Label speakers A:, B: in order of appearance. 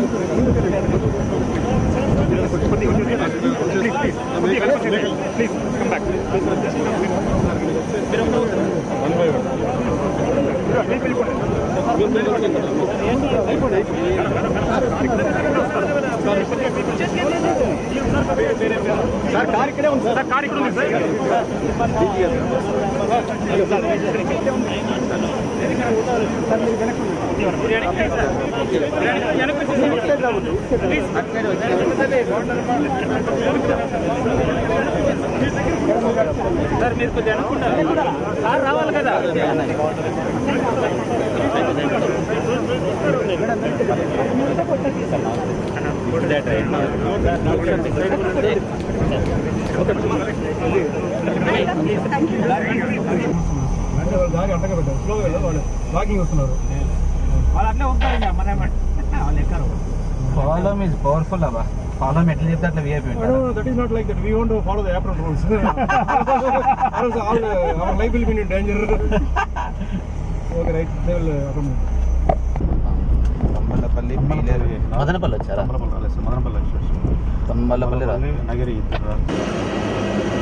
A: sir car ఇక్కడే ఉంది sir car ఇక్కడ ఉంది సార్ సార్ మీరు కొద్దిగా అనుకుంటారు సార్ రావాలి కదా
B: అంటే వాళ్ళు దారి అడ్డగా పెట్టారు స్లోగా వెళ్ళారు వాళ్ళు వాకింగ్ వస్తున్నారు
A: వాళ్ళు అట్లే ఉంటారు ఇంకా మన వాళ్ళు ఎక్కరు
C: ఫాలో మీన్స్ పవర్ఫుల్ అబ్బా ఫాలో ఎట్లా చెప్తే అట్లా VIP
B: that is not like that we want follow the apron rules all our life will be in danger okay right they will accommodate
C: Tammalapalli Peeleru Madanapalle వచ్చారా
D: మదనపల్లి
C: తమ్మలపల్లి రా
D: నగరి